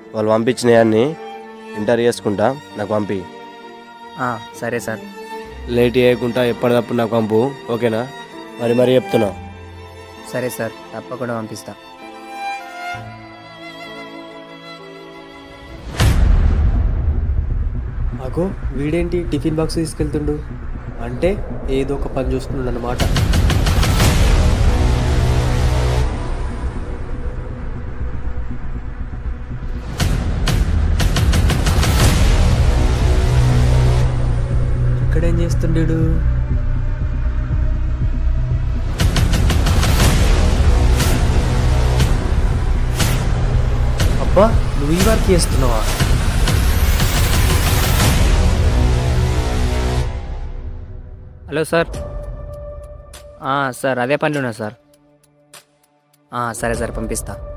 వాళ్ళు పంపించినవన్నీ ఇంటర్ చేసుకుంటా నాకు పంపి ఆ, సరే సార్ లేట్ చేయకుండా ఎప్పటికప్పుడు నాకు పంపు ఓకేనా మరి మరి చెప్తున్నా సరే సార్ తప్పకుండా పంపిస్తా అగో వీడేంటి టిఫిన్ బాక్స్ తీసుకెళ్తుండు అంటే ఏదో ఒక పని చూస్తున్నాడు అనమాట ఇక్కడేం చేస్తుండేడు అబ్బా నువ్వు ఈ వర్క్ చేస్తున్నావా హలో సార్ ఆ, సార్ అదే పనిలో ఉన్నా సార్ ఆ, సరే సార్ పంపిస్తా